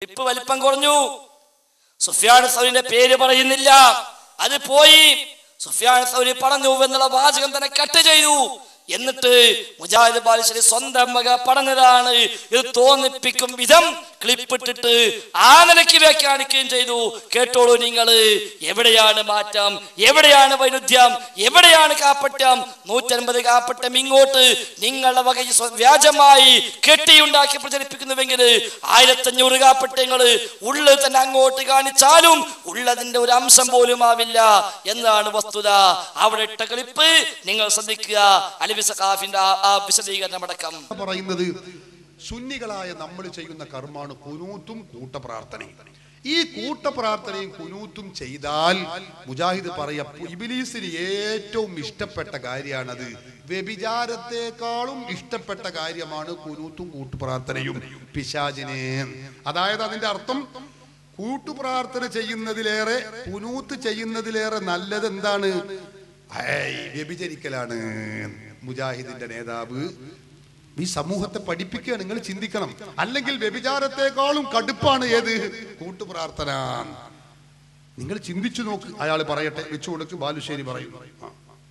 Clip വലിപ്പം കുറഞ്ഞു സുഫിയാൻ സൗരിന്റെ പേര് പറയുന്നില്ല അത് പോയി സുഫിയാൻ സൗരി പറഞ്ഞു എന്നുള്ള വാചകം തന്നെ കട്ട് ചെയ്തു എന്നിട്ട് മുജാഹിദ് ബാലിശ്ശേരി സ്വന്തം മക പറഞ്ഞതാണ് ഇത് തോന്നിപ്പിക്കും വിധം ക്ലിപ്പിട്ടിട്ട് ആ നിലയ്ക്ക് വ്യാഖ്യാനിക്കുകയും ചെയ്തു കേട്ടോളൂ നിങ്ങൾ എവിടെയാണ് മാറ്റം എവിടെയാണ് വൈരുദ്ധ്യം എവിടെയാണ് കാപ്പറ്റം നൂറ്റൻപത് കാപ്പറ്റം ഇങ്ങോട്ട് നിങ്ങളുടെ വക ഈ സ്വ- വ്യാജമായി കെട്ടിയുണ്ടാക്കി പ്രചരിപ്പിക്കുന്നുവെങ്കിൽ ആയിരത്തഞ്ഞൂറ് കാപ്പറ്റങ്ങൾ ഉള്ളിൽ തന്നെ അങ്ങോട്ട് കാണിച്ചാലും ഉള്ളതിന്റെ ഒരു അംശം പോലും ആവില്ല എന്നതാണ് വസ്തുത അവിടെ ഇട്ട ക്ലിപ്പ് നിങ്ങൾ ശ്രദ്ധിക്കുക അലവി സഖാഫിന്റെ ആ- ആ വിശദീകരണം അടക്കം പറയുന്നത് സുന്നികളായ നമ്മൾ ചെയ്യുന്ന കർമാണ് കുനൂത്തും കൂട്ടപ്രാർത്ഥനയും ഈ കൂട്ടപ്രാർത്ഥനയും കുനൂത്തും ചെയ്താൽ മുജാഹിദ് പറയാ ഇബിലീസിന് ഏറ്റവും ഇഷ്ടപ്പെട്ട കാര്യമാണത് വ്യഭിചാരത്തെക്കാളും ഇഷ്ടപ്പെട്ട കാര്യമാണ് കുനൂത്തും കൂട്ടുപ്രാർത്ഥനയും പിശാചിന് അതായത് അതിന്റെ അർത്ഥം കൂട്ടുപ്രാർത്ഥന ചെയ്യുന്നതിലേറെ കുനൂത്ത് ചെയ്യുന്നതിലേറെ നല്ലത് എന്താണ് ഹേയ്, വ്യഭിചരിക്കലാണ് മുജാഹിദിന്റെ നേതാവ് ഈ സമൂഹത്തെ പഠിപ്പിക്കുക നിങ്ങൾ ചിന്തിക്കണം അല്ലെങ്കിൽ വ്യഭിചാരത്തെക്കാളും കടുപ്പാണ് ഏത് കൂട്ടുപ്രാർത്ഥന നിങ്ങൾ ചിന്തിച്ചു നോക്ക് അയാൾ പറയട്ടെ വെച്ചു കൊടുക്ക് ബാലുശ്ശേരി പറയുന്നു ആ.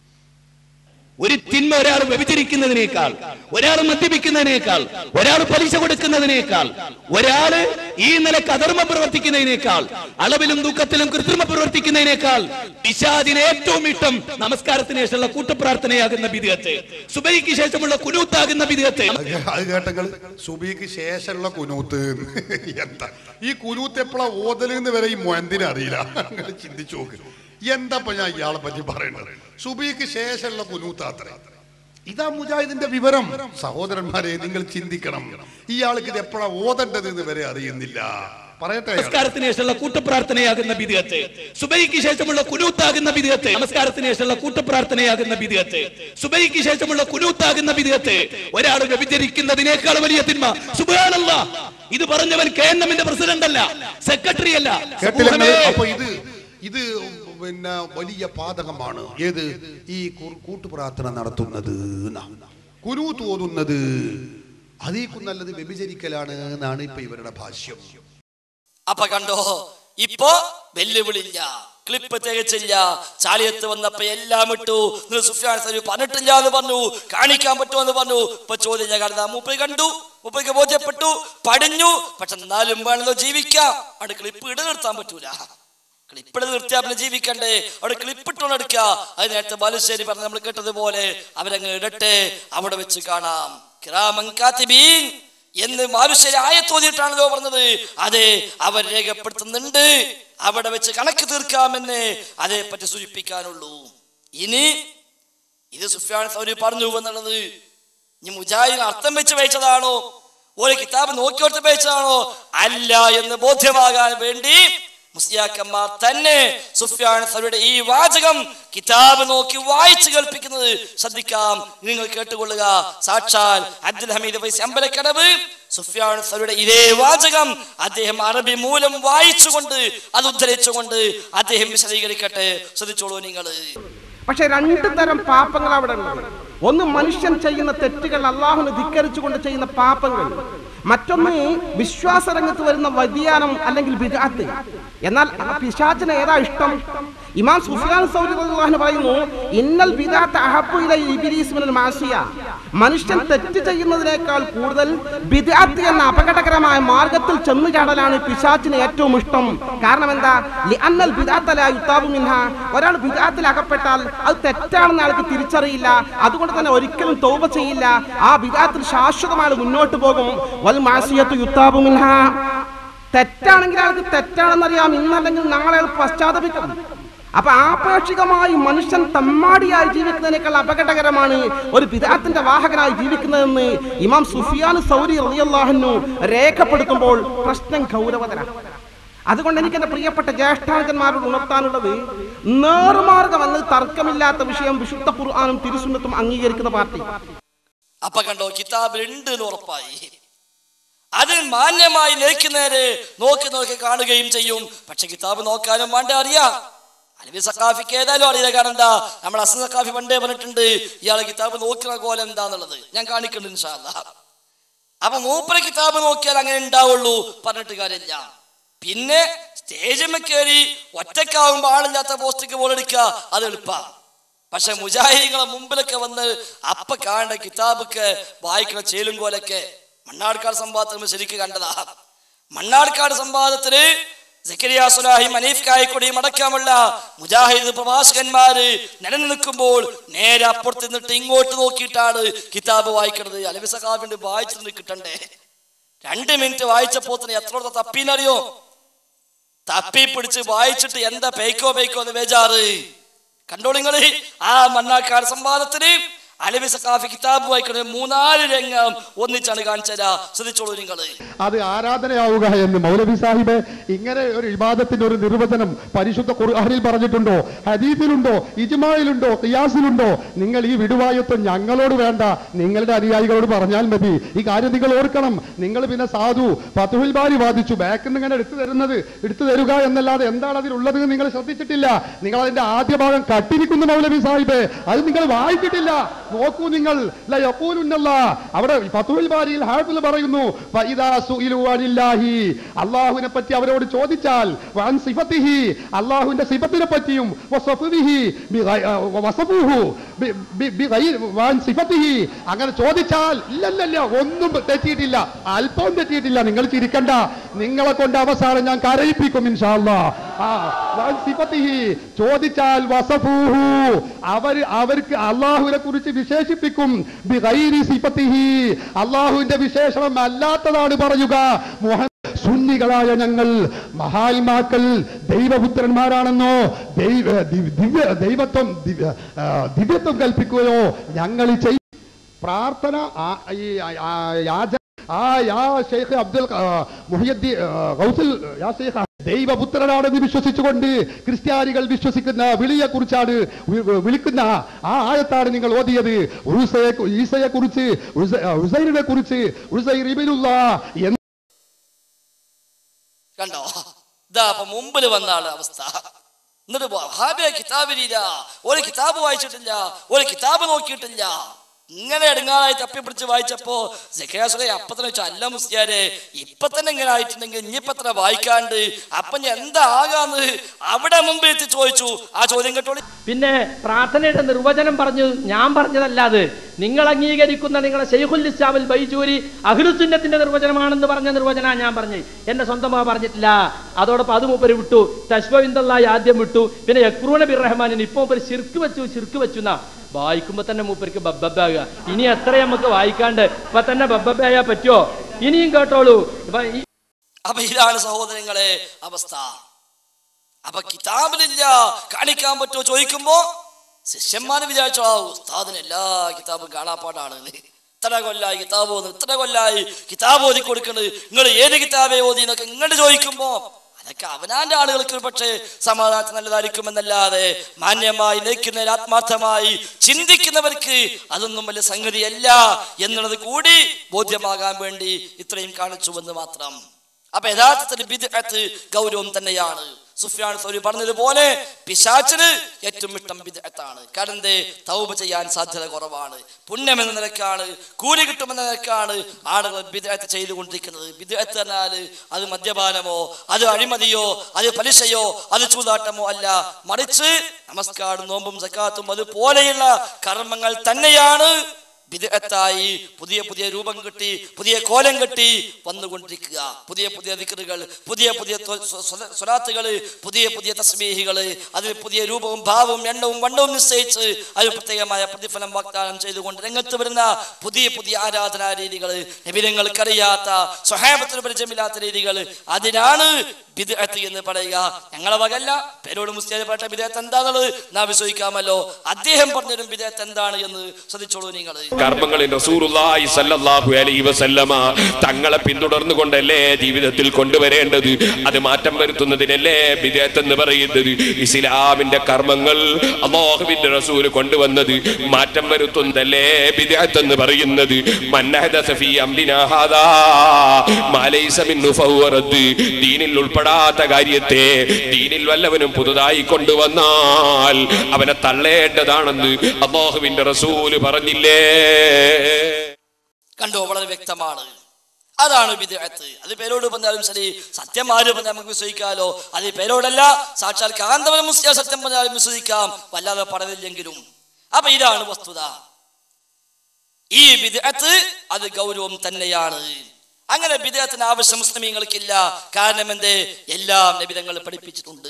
ഒരു തിന്മ ഒരാൾ വ്യഭിചരിക്കുന്നതിനേക്കാൾ ഒരാൾ മദ്യപിക്കുന്നതിനേക്കാൾ ഒരാൾ പലിശ കൊടുക്കുന്നതിനേക്കാൾ ഒരാള് ഈ നിലക്ക് അധർമ്മം പ്രവർത്തിക്കുന്നതിനേക്കാൾ അളവിലും തൂക്കത്തിലും കൃത്രിമ പ്രവർത്തിക്കുന്നതിനേക്കാൾ പിശാദിന് ഏറ്റവും ഇഷ്ടം നമസ്കാരത്തിന് ശേഷമുള്ള കൂട്ടപ്രാർത്ഥനയാകുന്ന വിധേയത്തെ സുബൈക്ക് ശേഷമുള്ള കുനൂത്താകുന്ന വിധേയത്തെ അത് കേ- അത് കേട്ടങ്ങൾ സുബിക്ക് ശേഷമുള്ള കുനൂത്ത് എന്താ ഈ കുനൂത്ത് എപ്പോഴാ ഓതലെന്ന് വരെ ഈ മൊയന്തിന് അറിയില്ല നിങ്ങൾ ചിന്തിച്ചു നോക്ക് എന്താ ഇപ്പൊ ഞാൻ ഇയാളെ പറ്റി പറയേണ്ടത് സുബിക്ക് ശേഷമുള്ള കുനൂത്താത്ര ഇതാ മുജാഹിദിന്റെ വിവരം സഹോദരന്മാരെ നിങ്ങൾ ചിന്തിക്കണം ഇയാൾക്ക് ഇത് എപ്പോഴാ ഓതേണ്ടത് എന്ന് വരെ അറിയുന്നില്ല പറയട്ടെ അയാൾ. നമസ്കാരത്തിന് ശേഷമുള്ള കൂട്ടപ്രാർത്ഥനയാകുന്ന വിധേയത്തെ സുബൈക്ക് ശേഷമുള്ള കുനൂത്താകുന്ന വിധേയത്തെ നമസ്കാരത്തിന് ശേഷമുള്ള കൂട്ടപ്രാർത്ഥനയാകുന്ന വിധേയത്തെ സുബൈക്ക് ശേഷമുള്ള കുനൂത്താകുന്ന വിധേയത്തെ ഒരാൾ വ്യഭിചരിക്കുന്നതിനേക്കാൾ വലിയ തിന്മ സുബാനല്ല ഇത് പറഞ്ഞവൻ കെ എൻ എമ്മിന്റെ പ്രസിഡന്റ് അല്ല സെക്രട്ടറി അല്ല കേട്ടില്ല സമൂഹമേ, നിങ്ങള്? അപ്പൊ ഇത് ഇത് പിന്നെ വലിയ പാതകമാണ് ഏത് ഈ കൂ- കൂട്ടുപ്രാർത്ഥന നടത്തുന്നത് ന്നാ. കുരു തോന്നുന്നത് അതേക്കും നല്ലത് വ്യഭിചരിക്കലാണ് എന്നാണ് ഇപ്പൊ ഇവരുടെ ഭാഷ്യം അപ്പൊ കണ്ടോ ഇപ്പൊ വെല്ലുവിളില്ല ക്ലിപ്പ് തികച്ചില്ല ചാലിയത്ത് വന്നപ്പോ എല്ലാം ഇട്ടു നിങ്ങൾ സുഫിയാൻ സരി പറഞ്ഞിട്ടില്ല എന്ന് പറഞ്ഞു കാണിക്കാൻ പറ്റുമോ എന്ന് പറഞ്ഞു ഇപ്പൊ ചോദ്യം ഞാൻ കണ്ടാ മൂപ്പര് കണ്ടു മൂപ്പർക്ക് ബോധ്യപ്പെട്ടു പഠിഞ്ഞു പക്ഷെ എന്നാലും വേണല്ലോ ജീവിക്കാം അവിടെ ക്ലിപ്പ് ഇട നിർത്താൻ പറ്റൂല ക്ലിപ്പ് ഇട നിർത്തിയാൽ പിന്നെ ജീവിക്കണ്ടേ അവിടെ ക്ലിപ്പ് ഇട്ടോണ്ട് എടുക്കുക അത് നേരത്തെ ബാലുശ്ശേരി പറഞ്ഞ് നമ്മൾ കേട്ടതുപോലെ അവരങ്ങ് ഇടട്ടെ അവിടെ വെച്ച് കാണാം കിറാമൻ കാത്തിബീൻ എന്ന് മാനുഷ്യരെ ആയത്തോതിയിട്ടാണല്ലോ പറഞ്ഞത് അതെ അവർ രേഖപ്പെടുത്തുന്നുണ്ട് അവിടെ വെച്ച് കണക്ക് തീർക്കാമെന്ന് അതേപ്പറ്റി സൂചിപ്പിക്കാനുള്ളൂ ഇനി ഇത് സുഫിയാൻ സൗരി പറഞ്ഞു എന്നുള്ളത് ഇനി മുജാഹിദിന് അർത്ഥം വെച്ച് വായിച്ചതാണോ ഒരു കിതാബ് നോക്കിയോർത്ത് വായിച്ചതാണോ അല്ല എന്ന് ബോധ്യമാകാൻ വേണ്ടി മുസ്ലിയാക്കന്മാർ തന്നെ സുഫിയാൻ സൗരിയുടെ ഈ വാചകം കിതാബ് നോക്കി വായിച്ചു കേൾപ്പിക്കുന്നത് ശ്രദ്ധിക്കാം നിങ്ങൾ കേട്ടുകൊള്ളുക സാക്ഷാൽ അബ്ദുൽ ഹമീദ് വൈസ് അമ്പലക്കടവ് സുഫിയാൻ സൗരിയുടെ ഇതേ വാചകം അദ്ദേഹം അറബി മൂലം വായിച്ചുകൊണ്ട് അത് ഉദ്ധരിച്ചുകൊണ്ട് അദ്ദേഹം വിശദീകരിക്കട്ടെ ശ്രദ്ധിച്ചോളൂ നിങ്ങൾ പക്ഷെ രണ്ട് തരം പാപങ്ങൾ അവിടെ ഉണ്ട് ഒന്ന് മനുഷ്യൻ ചെയ്യുന്ന തെറ്റുകൾ അള്ളാഹുനെ ധിക്കരിച്ചുകൊണ്ട് ചെയ്യുന്ന പാപങ്ങൾ മറ്റൊന്ന് വിശ്വാസ രംഗത്ത് വരുന്ന വ്യതിയാനം അല്ലെങ്കിൽ വിദാത്ത് എന്നാൽ ആ പിശാചിന് ഏതാ ഇഷ്ടം ഇമാം സുഫിയാൻ സൗരി റളിയല്ലാഹു പറയുന്നു ഇന്നൽ വിദാത്ത് അഹബ്ബു ഇല ഇബ്ലീസ് മിനൽ മാസിയ മനുഷ്യൻ തെറ്റ് ചെയ്യുന്നതിനേക്കാൾ കൂടുതൽ ബിദാത്ത് എന്ന അപകടകരമായ മാർഗത്തിൽ ചെന്നു ചാടലാണ് പിശാചിന് ഏറ്റവും ഇഷ്ടം കാരണം എന്താ ലിഅന്നൽ ബിദാത്ത ലാ യുതാബു മിൻഹ ഒരാൾ ബിദാത്തിൽ അകപ്പെട്ടാൽ അത് തെറ്റാണെന്ന് അയാൾക്ക് തിരിച്ചറിയില്ല അതുകൊണ്ട് തന്നെ ഒരിക്കലും തൗബ ചെയ്യില്ല ആ ബിദാത്തിൽ ശാശ്വതമായി മുന്നോട്ട് പോകും വൽ മാസിയത്തു യുതാബു മിൻഹ തെറ്റാണെങ്കിൽ അയാൾക്ക് തെറ്റാണെന്നറിയാം ഇന്നല്ലെങ്കിൽ നാളെ അയാൾ പശ്ചാത്തപിക്കും അപ്പൊ ആപേക്ഷികമായി മനുഷ്യൻ തമ്മാടിയായി ജീവിക്കുന്നതിനേക്കാൾ അപകടകരമാണ് ഒരു പിതാത്തിന്റെ വാഹകനായി ജീവിക്കുന്നതെന്ന് ഇമാം സുഫിയാൻ സൗരി റളിയല്ലാഹു രേഖപ്പെടുത്തുമ്പോൾ പ്രശ്നം ഗൗരവതരാണ് അതുകൊണ്ട് എനിക്ക് എന്റെ പ്രിയപ്പെട്ട ജ്യേഷ്ഠാജന്മാരോട് ഉണർത്താനുള്ളത് നേർമാർഗം എന്ന് തർക്കമില്ലാത്ത വിഷയം വിശുദ്ധ ഖുർആാനും തിരുസുന്നത്തും അംഗീകരിക്കുന്ന പാർട്ടി അപ്പൊ കണ്ടോ കിതാബിൽ ഉണ്ട് എന്ന് ഉറപ്പായി അതിൽ മാന്യമായി നിൽക്കുന്നവര് നോക്കി നോക്കി കാണുകയും ചെയ്യും പക്ഷെ കിതാബ് നോക്കാനും വേണ്ട അറിയാം അലവി സക്കാഫിക്ക് ഏതായാലും അറിയില്ല കാരണം എന്താ നമ്മൾ അസൻ സക്കാഫി പണ്ടേ പറഞ്ഞിട്ടുണ്ട് ഇയാളെ കിതാബ് നോക്കുന്ന കോലം എന്താന്നുള്ളത് ഞാൻ കാണിക്കുന്നുണ്ട് ഇൻഷാ അല്ലാ. അപ്പൊ മൂപ്പര കിതാബ് നോക്കിയാൽ അങ്ങനെ ഉണ്ടാവുള്ളൂ പറഞ്ഞിട്ട് കാര്യമില്ല പിന്നെ സ്റ്റേജിൽ കയറി ഒറ്റക്കാവുമ്പോ ആളില്ലാത്ത പോസ്റ്റിക്ക് ബോളെടുക്കുക അത് എളുപ്പ പക്ഷെ മുജാഹിദികളെ മുമ്പിലൊക്കെ വന്ന് അപ്പ കാണേണ്ട കിതാബൊക്കെ വായിക്കുന്ന ചേലും കോലൊക്കെ മണ്ണാർക്കാട് സംവാദത്തിൽ ശരിക്ക് കണ്ടതാ മണ്ണാർക്കാട് സംവാദത്തില് സക്കരിയ സുലാഹിം അനീഫ് കായക്കൊടിയും അടക്കമുള്ള മുജാഹിദ് പ്രവാസകന്മാര് നിലനിന്ന് നിൽക്കുമ്പോൾ നേരെ അപ്പുറത്ത് നിന്നിട്ട് ഇങ്ങോട്ട് നോക്കിയിട്ടാണ് കിതാബ് വായിക്കുന്നത് അലവി സഖാബിന്റെ വായിച്ചിട്ട് കിട്ടണ്ടേ രണ്ട് മിനിറ്റ് വായിച്ചപ്പോ തന്നെ എത്ര തപ്പീന്നറിയോ തപ്പി പിടിച്ച് വായിച്ചിട്ട് എന്താ പേക്കോ പേക്കോ എന്ന് ബേജാറ് കണ്ടോളിങ്ങള് ആ മണ്ണാക്കാട് സംവാദത്തിന് അലവി സഖാഫി കിതാബ് വായിക്കുന്നത് മൂന്നാല് രംഗം ഒന്നിച്ചാണ് കാണിച്ചതാ ശ്രദ്ധിച്ചോളൂ നിങ്ങള് അത് ആരാധനയാവുക എന്ന് മൗലവി സാഹിബ് ഇങ്ങനെ ഒരു ഇബാദത്തിന്റെ ഒരു നിർവചനം പരിശുദ്ധ ഖുർആനിൽ പറഞ്ഞിട്ടുണ്ടോ ഹദീസിലുണ്ടോ ഇജ്മായിലുണ്ടോ ഖിയാസിലുണ്ടോ നിങ്ങൾ ഈ വിടുവായത്വം ഞങ്ങളോട് വേണ്ട നിങ്ങളുടെ അനുയായികളോട് പറഞ്ഞാൽ മതി ഈ കാര്യം നിങ്ങൾ ഓർക്കണം നിങ്ങൾ പിന്നെ സാധു ഫതുഹുൽ ബാരി വാദിച്ചു ബാക്കിൽ നിന്ന് ഇങ്ങനെ എടുത്തു തരുന്നത് എടുത്തു തരുക എന്നല്ലാതെ എന്താണ് അതിലുള്ളത് എന്ന് നിങ്ങൾ ശ്രദ്ധിച്ചിട്ടില്ല നിങ്ങൾ അതിന്റെ ആദ്യ ഭാഗം കട്ടിരിക്കുന്നു മൗലവി സാഹിബ് അത് നിങ്ങൾ വായിച്ചിട്ടില്ല നോക്കൂ നിങ്ങൾ ല യഖൂലുന്നല്ല. അവിടെ ഫതുഹുൽ ബാരിയിൽ ഹാഫിൽ പറയുന്നു ഫഇദാ സുഇലു അനില്ലാഹി അല്ലാഹുവിനെ പറ്റി അവരോട് ചോദിച്ചാൽ വഅൻ സിഫത്തിഹി അല്ലാഹുവിന്റെ സിഫത്തിനെ പറ്റിയും വസഫിഹി ബിഗൈ- ആ, വസഫുഹു ബി- ബി- ബിഗൈ- വഅൻ സിഫത്തിഹി അങ്ങനെ ചോദിച്ചാൽ ഇല്ലല്ലല്ല ഒന്നും തെറ്റിയിട്ടില്ല അല്പവും തെറ്റിയിട്ടില്ല നിങ്ങൾ ചിരിക്കണ്ട നിങ്ങളെ കൊണ്ട് അവസാനം ഞാൻ കരയിപ്പിക്കും ഇൻഷാ അല്ലാ ആ വഅൻ സിഫത്തിഹി ചോദിച്ചാൽ വസഫുഹു അവർ അവർക്ക് അള്ളാഹുവിനെ കുറിച്ച് വിശേഷിപ്പിക്കും ബിഗൈരി സിഫത്തിഹി അള്ളാഹുവിന്റെ വിശേഷണം അല്ലാത്തതാണ് പറയുക മുഹ- സുന്നികളായ ഞങ്ങൾ മഹാത്മാക്കൾ ദൈവപുത്രന്മാരാണെന്നോ ദൈവ ദി- ദിവ്യ ദൈവത്വം ദിവ്യ- ആ, ദിവ്യത്വം കൽപ്പിക്കുകയോ ഞങ്ങൾ ചെയ് പ്രാർത്ഥന ആ- ഈ ആ- ആ യാച ആ യാ ഷെയ്ഖ് അബ്ദുൽ ആ, മുഹിയുദ്ദീൻ ആ, ഗൗസുൽ യാ ഷെയ്ഖ് ദൈവപുത്രനാണെന്ന് വിശ്വസിച്ചുകൊണ്ട് ക്രിസ്ത്യാനികൾ വിശ്വസിക്കുന്ന വിളിയെ കുറിച്ചാണ് വിളിക്കുന്ന ആ ആയത്താണ് നിങ്ങൾ ഓതിയത് ഉറുസയെ ഈസയെ കുറിച്ച് ഉസൈറിനെ കുറിച്ച് ഉസൈർ ഇബിനുള്ള എന്ന് കണ്ടോ ഇതാ അപ്പൊ മുമ്പിൽ വന്ന ആള് അവസ്ഥ എന്നിട്ട് വഹാബിയ കിതാബിലില്ല ഒരു കിതാബ് വായിച്ചിട്ടില്ല ഒരു കിതാബ് നോക്കിയിട്ടില്ല ഇങ്ങനെ എടുങ്ങാനായി തപ്പിപ്പിടിച്ച് വായിച്ചപ്പോ ജക്കാസുലെ അപ്പൊ തന്നെ വെച്ചാൽ അല്ല മുസ്ലിയാരെ ഇപ്പൊ തന്നെ ഇങ്ങനെ ആയിട്ടുണ്ടെങ്കിൽ ഇനിയിപ്പോ എത്ര വായിക്കാണ്ട് അപ്പൊ ഞാൻ എന്താ ആകാന്ന് അവിടെ മുമ്പിൽ എത്തി ചോദിച്ചു ആ ചോദ്യം കേട്ടോളി പിന്നെ പ്രാർത്ഥനയുടെ നിർവചനം പറഞ്ഞു ഞാൻ പറഞ്ഞതല്ല അത് നിങ്ങൾ അംഗീകരിക്കുന്ന നിങ്ങളെ ഷെയ്ഖുൽ ഇസ്ലാമിൽ ബൈജൂരി അഖിലുസുന്നത്തിന്റെ നിർവചനമാണെന്ന് പറഞ്ഞ നിർവചന ഞാൻ പറഞ്ഞു എന്റെ സ്വന്തമാ പറഞ്ഞിട്ടില്ല അതോടൊപ്പം അത് മൂപ്പര് വിട്ടു തശ്വവിന്ദല്ലായി ആദ്യം വിട്ടു പിന്നെ യക്രൂന ബിർ റഹ്മാനിന് ഇപ്പൊ മൂപ്പര് ശിർക്ക് വെച്ചു ശിർക്ക് വെച്ചു എന്നാ വായിക്കുമ്പോ തന്നെ മൂപ്പർക്ക് ബബ്ബബാകുക ഇനി എത്ര നമുക്ക് വായിക്കാണ്ട് ഇപ്പൊ തന്നെ ബബ്ബബായാ പറ്റുമോ ഇനിയും കേട്ടോളൂ ഇപ്പൊ ഈ അപ്പൊ ഇതാണ് സഹോദരങ്ങളെ അവസ്ഥ അപ്പൊ കിതാബിലില്ല കാണിക്കാൻ പറ്റുമോ ചോദിക്കുമ്പോ ശിഷ്യന്മാര് വിചാരിച്ചോ ആ ഉസ്താദിന് എല്ലാ കിതാബും കാണാപ്പാടാണ് എന്ന്. ഇത്ര കൊല്ലായി കിതാബ് ഓതുന്നു ഇത്ര കൊല്ലായി കിതാബ് ഓതി കൊടുക്കുന്നത് നിങ്ങൾ ഏത് കിതാബേ ഓതി എന്നൊക്കെ ഇങ്ങോട്ട് ചോദിക്കുമ്പോ അതൊക്കെ അവനാന്റെ ആളുകൾക്ക് പക്ഷേ സമാധാനത്തിന് നല്ലതായിരിക്കുമെന്നല്ലാതെ മാന്യമായി നയിക്കുന്നതിൽ ആത്മാർത്ഥമായി ചിന്തിക്കുന്നവർക്ക് അതൊന്നും വലിയ സംഗതിയല്ല എന്നുള്ളത് കൂടി ബോധ്യമാകാൻ വേണ്ടി ഇത്രയും കാണിച്ചുവെന്ന് മാത്രം അപ്പൊ യഥാർത്ഥത്തിൽ ബിദ്അത്ത് ഗൗരവം തന്നെയാണ് സുഫിയാൻ സൗരി പറഞ്ഞതുപോലെ പിശാച്ചിന് ഏറ്റവും ഇഷ്ടം ബിദ്അത്താണ് കാരണം എന്തേ തൗബ ചെയ്യാൻ സാധ്യത കുറവാണ് പുണ്യം എന്ന നിലക്കാണ് കൂലി കിട്ടുമെന്ന നിലക്കാണ് ആളുകൾ ബിദ്അത്ത് ചെയ്തുകൊണ്ടിരിക്കുന്നത് ബിദ്അത്ത് എന്നാൽ അത് മദ്യപാനമോ അത് അഴിമതിയോ അത് പലിശയോ അത് ചൂതാട്ടമോ അല്ല മറിച്ച് നമസ്കാരം നോമ്പും സക്കാത്തും അതുപോലെയുള്ള കർമ്മങ്ങൾ തന്നെയാണ് വിദഗ്ധത്തായി പുതിയ പുതിയ രൂപം കെട്ടി പുതിയ കോലം കെട്ടി വന്നുകൊണ്ടിരിക്കുക പുതിയ പുതിയ ദിക്കറുകൾ പുതിയ പുതിയ സ്വലാത്തുകൾ പുതിയ പുതിയ തസ്മീഹികൾ അതിന് പുതിയ രൂപവും ഭാവവും എണ്ണവും വണ്ണവും നിശ്ചയിച്ച് അതിന് പ്രത്യേകമായ പ്രതിഫലം വാഗ്ദാനം ചെയ്തുകൊണ്ട് രംഗത്ത് വരുന്ന പുതിയ പുതിയ ആരാധനാ രീതികൾ നബിരങ്ങൾക്കറിയാത്ത സ്വഹാബത്തിന് പരിചയമില്ലാത്ത രീതികൾ അതിനാണ് ബിദ്അത്ത് എന്ന് പറയുക ഞങ്ങളെ വകല്ല പേരോട് മുസ്ലിം പാട്ട ബിദ്അത്ത് എന്താണെന്നുള്ളത് നാം വിശ്വസിക്കാമല്ലോ അദ്ദേഹം പറഞ്ഞൊരു ബിദ്അത്ത് എന്താണ് എന്ന് ശ്രദ്ധിച്ചോളൂ നിങ്ങൾ കർമ്മങ്ങളിൽ റസൂലുള്ളാഹി സല്ലല്ലാഹു അലൈഹി വസല്ലമ തങ്ങളെ പിന്തുടർന്നുകൊണ്ടല്ലേ ജീവിതത്തിൽ കൊണ്ടുവരേണ്ടത് അത് മാറ്റം വരുത്തുന്നതിനല്ലേ ബിദഅത്ത് എന്ന് പറയുന്നത് ഇസ്ലാമിന്റെ കർമ്മങ്ങൾ അല്ലാഹുവിന്റെ റസൂൽ കൊണ്ടുവന്നത് മാറ്റം വരുത്തുന്നതല്ലേ ബിദഅത്ത് എന്ന് പറയുന്നത് മന്നഹദസ ഫീ അംരിനാ ഹാദാ മാ ലൈസ മിൻഹു ഫഹുവ റദ്ദ് ദീനിൽ ഉൾപ്പെടാത്ത കാര്യത്തെ ദീനിൽ വല്ലവനും പുതുതായി കൊണ്ടുവന്നാൽ അവനെ തള്ളേണ്ടതാണെന്ന് അള്ളാഹുവിന്റെ റസൂല് പറഞ്ഞില്ലേ കണ്ടോ വളരെ വ്യക്തമാണ് അതാണ് വിദേഹത്ത് അത് പേരോട് പറഞ്ഞാലും ശരി സത്യം ആര് പറഞ്ഞാൽ നമുക്ക് വിശ്വസിക്കാലോ അത് പേരോടല്ല സാക്ഷാൽ കാന്തവൻ മുസ്ലിം സത്യം പറഞ്ഞാലും വിശ്വസിക്കാം വല്ലാതെ പറഞ്ഞില്ലെങ്കിലും അപ്പൊ ഇതാണ് വസ്തുത ഈ വിദേഹത്ത് അത് ഗൗരവം തന്നെയാണ് അങ്ങനെ വിദേഹത്തിന് ആവശ്യം മുസ്ലിമീങ്ങൾക്കില്ല കാരണം എന്തേ എല്ലാം നബിതങ്ങൾ പഠിപ്പിച്ചിട്ടുണ്ട്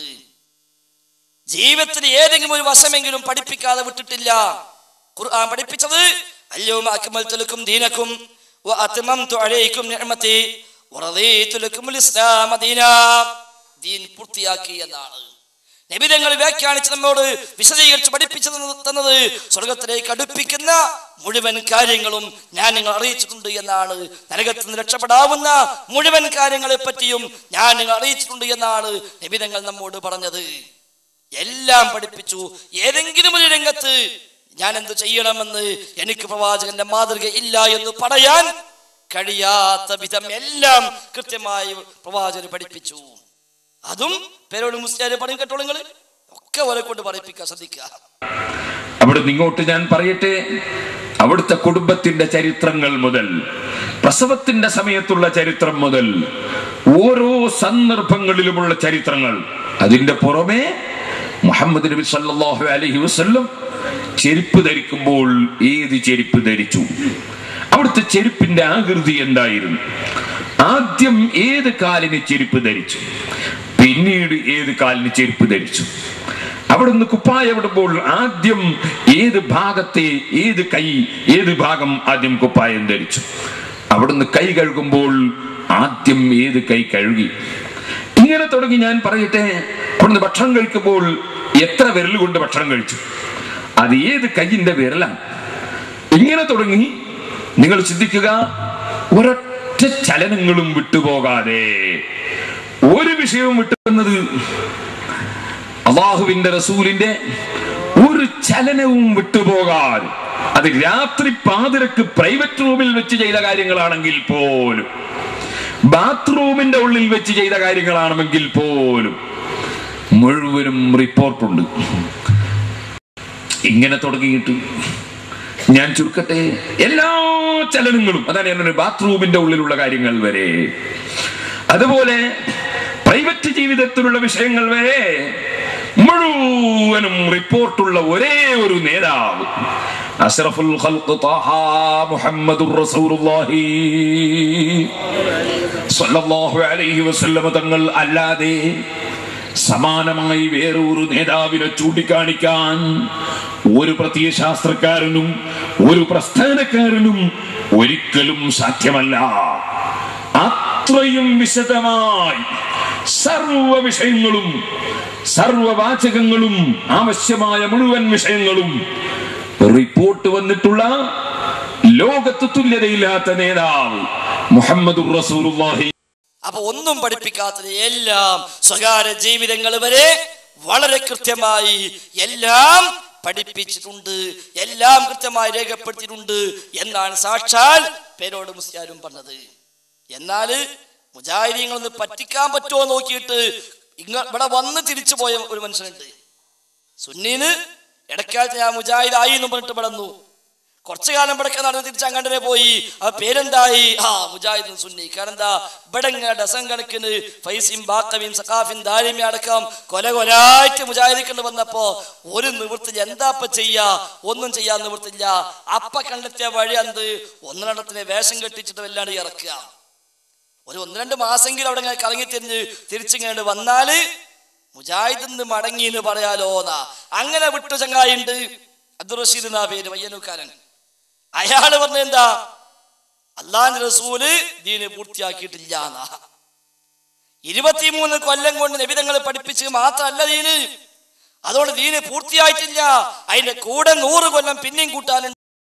ജീവിതത്തിൽ ഏതെങ്കിലും ഒരു വശമെങ്കിലും പഠിപ്പിക്കാതെ വിട്ടിട്ടില്ല ഖുർആൻ പഠിപ്പിച്ചത് അല്യവും അക്മൽത്തുലക്കും ദീനക്കും വഅത്മംതു അലൈക്കും നിഅമതി വറദീതു ലക്കുമുൽ ഇസ്ലാമ ദീനാ ദീൻ പൂർത്തിയാക്കി എന്നാണ് നബിതങ്ങൾ വ്യാഖ്യാനിച്ച് നമ്മോട് വിശദീകരിച്ച് പഠിപ്പിച്ചു തന്നത് തന്നത് സ്വർഗത്തിലേക്ക് അടുപ്പിക്കുന്ന മുഴുവൻ കാര്യങ്ങളും ഞാൻ നിങ്ങൾ അറിയിച്ചിട്ടുണ്ട് എന്നാണ് നരകത്തിൽ നിന്ന് രക്ഷപ്പെടാവുന്ന മുഴുവൻ കാര്യങ്ങളെ പറ്റിയും ഞാൻ നിങ്ങൾ അറിയിച്ചിട്ടുണ്ട് എന്നാണ് നബിതങ്ങൾ നമ്മോട് പറഞ്ഞത് എല്ലാം പഠിപ്പിച്ചു ഏതെങ്കിലും ഒരു രംഗത്ത് ഞാൻ എന്ത് ചെയ്യണമെന്ന് എനിക്ക് പ്രവാചകന്റെ മാതൃക ഇല്ല എന്ന് പറയാൻ കഴിയാത്ത വിധം എല്ലാം കൃത്യമായി പ്രവാചകൻ പഠിപ്പിച്ചു അതും പേരോട് മുസ്ലിം പറയും കേട്ടോളൂ നിങ്ങൾ ഒക്കെ അവരെ കൊണ്ട് പറയിപ്പിക്കാൻ ശ്രദ്ധിക്കുക അവിടുന്ന് ഇങ്ങോട്ട് ഞാൻ പറയട്ടെ അവിടുത്തെ കുടുംബത്തിന്റെ ചരിത്രങ്ങൾ മുതൽ പ്രസവത്തിന്റെ സമയത്തുള്ള ചരിത്രം മുതൽ ഓരോ സന്ദർഭങ്ങളിലുമുള്ള ചരിത്രങ്ങൾ അതിന്റെ പുറമെ മുഹമ്മദ് നബി സല്ലല്ലാഹു അലൈഹി വസല്ലം ചെരുപ്പ് ധരിക്കുമ്പോൾ ഏത് ചെരുപ്പ് ധരിച്ചു അവിടുത്തെ ചെരുപ്പിന്റെ ആകൃതി എന്തായിരുന്നു ആദ്യം ഏത് കാലിന് ചെരുപ്പ് ധരിച്ചു പിന്നീട് ഏത് കാലിന് ചെരുപ്പ് ധരിച്ചു അവിടുന്ന് കുപ്പായമിടുമ്പോൾ ആദ്യം ഏത് ഭാഗത്തെ ഏത് കൈ ഏത് ഭാഗം ആദ്യം കുപ്പായം ധരിച്ചു അവിടുന്ന് കൈ കഴുകുമ്പോൾ ആദ്യം ഏത് കൈ കഴുകി ഇങ്ങനെ തുടങ്ങി ഞാൻ പറയട്ടെ അവിടുന്ന് ഭക്ഷണം കഴിക്കുമ്പോൾ എത്ര വിരൽ കൊണ്ട് ഭക്ഷണം കഴിച്ചു അത് ഏത് കൈയിന്റെ വിരലാണ് ഇങ്ങനെ തുടങ്ങി നിങ്ങൾ ചിന്തിക്കുക ഒരൊറ്റ ചലനങ്ങളും വിട്ടുപോകാതെ ഒരു വിഷയവും വിട്ടുവന്നത് അള്ളാഹുവിന്റെ റസൂലിന്റെ ഒരു ചലനവും വിട്ടുപോകാതെ അത് രാത്രി പാതിരക്ക് പ്രൈവറ്റ് റൂമിൽ വെച്ച് ചെയ്ത കാര്യങ്ങളാണെങ്കിൽ പോലും ബാത്റൂമിന്റെ ഉള്ളിൽ വെച്ച് ചെയ്ത കാര്യങ്ങളാണെങ്കിൽ പോലും മുഴുവനും റിപ്പോർട്ടുണ്ട് ഇങ്ങനെ തുടങ്ങിയിട്ട് ഞാൻ ചുരുക്കട്ടെ എല്ലാ ചലനങ്ങളും അതാണ് ഞാൻ പറഞ്ഞത്, ബാത്റൂമിന്റെ ഉള്ളിലുള്ള കാര്യങ്ങൾ വരെ അതുപോലെ പ്രൈവറ്റ് ജീവിതത്തിലുള്ള വിഷയങ്ങൾ വരെ മുഴുവനും റിപ്പോർട്ടുള്ള ഒരേ ഒരു നേതാവ് അഷ്റഫുൽ ഖൽഖ് ത്വാഹ മുഹമ്മദുർ റസൂലുള്ളാഹി സ്വല്ലല്ലാഹു അലൈഹി വസല്ലമ തങ്ങൾ അല്ലാതെ സമാനമായി വേറൊരു നേതാവിനെ ചൂണ്ടിക്കാണിക്കാൻ ഒരു പ്രത്യയശാസ്ത്രക്കാരനും ഒരു പ്രസ്ഥാനക്കാരനും ഒരിക്കലും സാധ്യമല്ല അത്രയും വിശദമായി സർവ വിഷയങ്ങളും സർവവാചകങ്ങളും ആവശ്യമായ മുഴുവൻ വിഷയങ്ങളും റിപ്പോർട്ട് വന്നിട്ടുള്ള ലോകത്ത് തുല്യതയില്ലാത്ത നേതാവ് മുഹമ്മദുർ റസൂലുള്ളാഹി അപ്പൊ ഒന്നും പഠിപ്പിക്കാത്തത് എല്ലാം സ്വകാര്യ ജീവിതങ്ങൾ വരെ വളരെ കൃത്യമായി എല്ലാം പഠിപ്പിച്ചിട്ടുണ്ട് എല്ലാം കൃത്യമായി രേഖപ്പെടുത്തിയിട്ടുണ്ട് എന്നാണ് സാക്ഷാൽ പേരോട് മുസ്ലിയാരും പറഞ്ഞത് എന്നാല് മുജാഹിദീങ്ങളൊന്ന് പറ്റിക്കാൻ പറ്റുമോ എന്ന് നോക്കിയിട്ട് ഇങ്ങ ഇവിടെ വന്ന് തിരിച്ചു പോയ ഒരു മനുഷ്യനുണ്ട് സുന്നീന് ഇടക്കാലത്ത് ഞാൻ മുജാഹിദ് ആയി എന്ന് പറഞ്ഞിട്ട് ഇവിടെ വന്നു കുറച്ചു കാലം ഇവിടെ നടന്ന് തിരിച്ച് അങ്ങോട്ടേ പോയി ആ പേരെന്തായി ആ മുജാഹിദ് സുന്നി കാരണം എന്താ ഇവിടെ ഇങ്ങനെ ഡസൻ കണക്കിന് ഫൈസിയും ബാക്കവിയും സഖാഫിയും ദാരിമി അടക്കം കൊല കൊലായിട്ട് മുജാഹിദിക്കൊണ്ട് വന്നപ്പോ ഒരു നിവൃത്തില്ല എന്താ ഇപ്പൊ ചെയ്യാ ഒന്നും ചെയ്യാൻ നിവൃത്തില്ല അപ്പ കണ്ടെത്തിയ വഴി എന്ത് ഒന്നിടത്തിന് വേഷം കെട്ടിച്ചിട്ട് വല്ലാണ്ട് ഇറക്കുക ഒരു ഒന്ന് രണ്ട് മാസെങ്കിലും അവിടെ ഇങ്ങനെ കറങ്ങി തിരിഞ്ഞ് തിരിച്ചിങ്ങനെ വന്നാല് മുജാഹിദിന്ന് മടങ്ങി എന്ന് പറയാലോ എന്നാ അങ്ങനെ വിട്ടു ചങ്ങായിണ്ട് അബ്ദുൾ റഷീദ് എന്നാ പേര് വയ്യനൂക്കാരൻ അയാള് പറഞ്ഞ എന്താ അള്ളാന്റെ റസൂല് ദീന് പൂർത്തിയാക്കിയിട്ടില്ല എന്നാ ഇരുപത്തിമൂന്ന് കൊല്ലം കൊണ്ട് നിബിധങ്ങൾ പഠിപ്പിച്ച് മാത്രമല്ല ദീന് അതുകൊണ്ട് ദീന് പൂർത്തിയായിട്ടില്ല അതിന്റെ കൂടെ നൂറ് കൊല്ലം പിന്നെയും കൂട്ടാനുണ്ട്